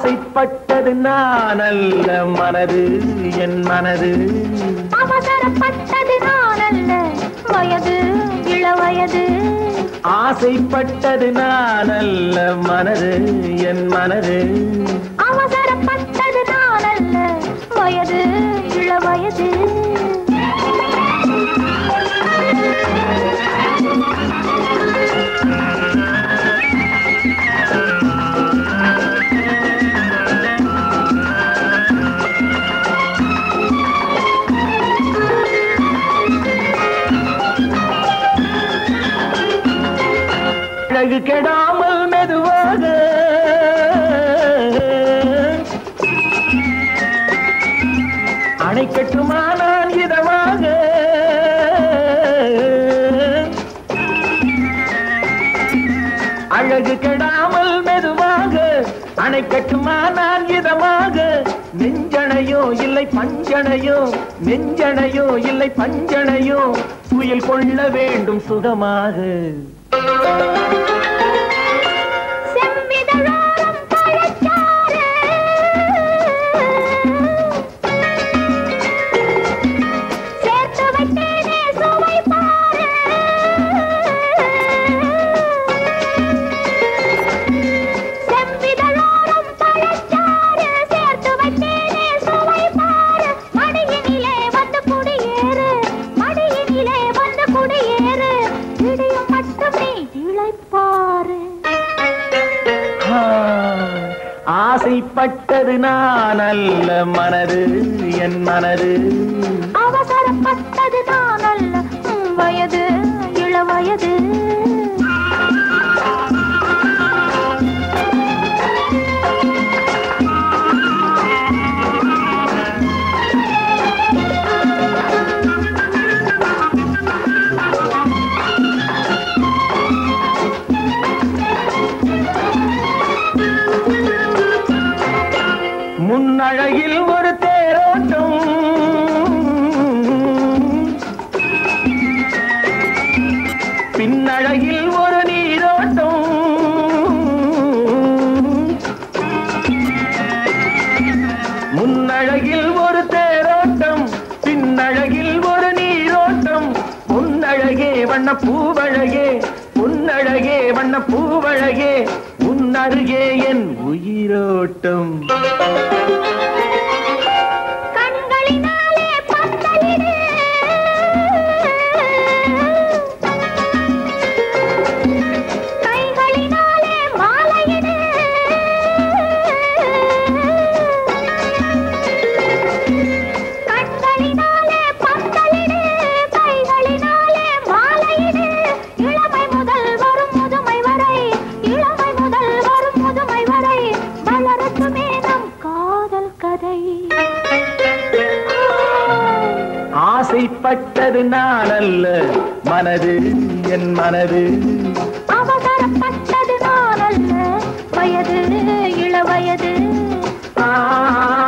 ஆசைப்பட்டது நான் அல்ல மனது என் மனது அவசரப்பட்டது நான் அல்ல வயது இளவயது ஆசைப்பட்டது நான் அல்ல மனது என் மனது அவசரப்பட்டது நான் அல்ல வயது இளவயது அழகு கெடாமல் மெதுவாக அணைக்கட்டுமா நான் இதமாக அழகு கெடாமல் மெதுவாக அணைக்கட்டுமா நான் இதமாக நெஞ்சணையோ இல்லை பஞ்சணையோ நெஞ்சணையோ இல்லை பஞ்சணையோ துயில் கொள்ள வேண்டும் சுகமாக செவ்விதழோரம் பழச்சாறு சேர்த்து வைத்தேனே சுவை பாரு செவ்விதழோரம் பழச்சாறு சேர்த்து வைத்தேனே சுவை பாரு மடியினிலே வந்து குடியேறு மடியினிலே வந்து குடியேறு இடியும் மட்டும் நீ இளைப்பாரு ஆ, ஆசைப்பட்டது நான் அல்ல மனது என் மனது அவசரப்பட்டது நான் அல்ல உம் வயது இளவயது முன்னழகில் ஒரு தேரோட்டம் பின்னழகில் ஒரு நீரோட்டம் முன்னழகில் ஒரு தேரோட்டம் பின்னழகில் ஒரு நீரோட்டம் பொன்னழகே வண்ண பூவழகே பொன்னழகே வண்ண பூவழகே உன்னருகே என் உயிரோட்டம் கண்களினாலே பத்தலிடு கைகளினாலே மாலையிடு கண்களினாலே பத்தலிடு கைகளினாலே மாலையிடு இளமை முதல் வரும் முதுமை வரை இளமை முதல் வரும் முதுமை வரை வளரட்டுமே நம் காதல் கதை ஆசைப்பட்டது நான் அல்ல மனது என் மனது அவசரப்பட்டது நான் அல்ல வயது இளவயது ஆ